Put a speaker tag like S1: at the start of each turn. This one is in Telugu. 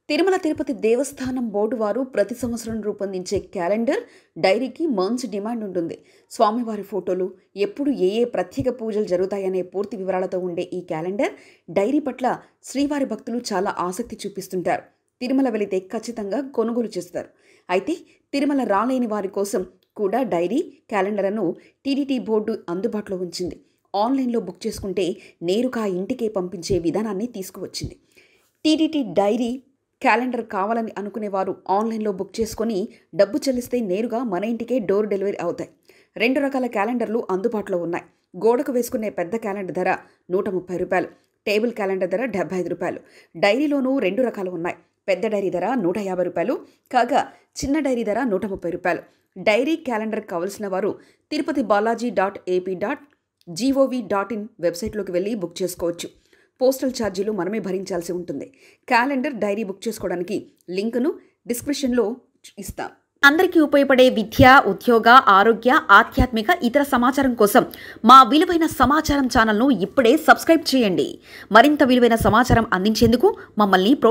S1: తిరుమల తిరుపతి దేవస్థానం బోర్డు వారు ప్రతి సంవత్సరం రూపొందించే క్యాలెండర్ డైరీకి మంచి డిమాండ్ ఉంటుంది స్వామివారి ఫోటోలు ఎప్పుడు ఏ ఏ ప్రత్యేక పూజలు జరుగుతాయనే పూర్తి వివరాలతో ఉండే ఈ క్యాలెండర్ డైరీ పట్ల శ్రీవారి భక్తులు చాలా ఆసక్తి చూపిస్తుంటారు తిరుమల వెళితే ఖచ్చితంగా కొనుగోలు చేస్తారు అయితే తిరుమల రాలేని వారి కోసం కూడా డైరీ క్యాలెండర్ను టీడీటీ బోర్డు అందుబాటులో ఉంచింది ఆన్లైన్లో బుక్ చేసుకుంటే నేరుగా ఇంటికే పంపించే విధానాన్ని తీసుకువచ్చింది టీడీటీ డైరీ క్యాలెండర్ కావాలని అనుకునేవారు ఆన్లైన్లో బుక్ చేసుకొని డబ్బు చెల్లిస్తే నేరుగా మన ఇంటికే డోర్ డెలివరీ అవుతాయి రెండు రకాల క్యాలెండర్లు అందుబాటులో ఉన్నాయి గోడకు వేసుకునే పెద్ద క్యాలెండర్ ధర నూట ముప్పై రూపాయలు టేబుల్ క్యాలెండర్ ధర డెబ్బై ఐదు రూపాయలు డైరీలోనూ రెండు రకాలు ఉన్నాయి పెద్ద డైరీ ధర నూట యాభై రూపాయలు కాగా చిన్న డైరీ ధర నూట ముప్పై రూపాయలు డైరీ క్యాలెండర్ కావలసిన వారు Tirupati Balaji dot AP dot G O V dot in వెబ్సైట్లోకి వెళ్ళి బుక్ చేసుకోవచ్చు పోస్టల్ ఛార్జీలు మనమే భరించాల్సి ఉంటుంది క్యాలెండర్ డైరీ బుక్ చేసుకోవడానికి లింకును డిస్క్రిప్షన్లో ఇస్తాం అందరికీ ఉపయోగపడే విద్య ఉద్యోగ ఆరోగ్య ఆధ్యాత్మిక ఇతర సమాచారం కోసం మా విలువైన సమాచారం ఛానల్ను ఇప్పుడే సబ్స్క్రైబ్ చేయండి మరింత విలువైన సమాచారం అందించేందుకు మమ్మల్ని ప్రో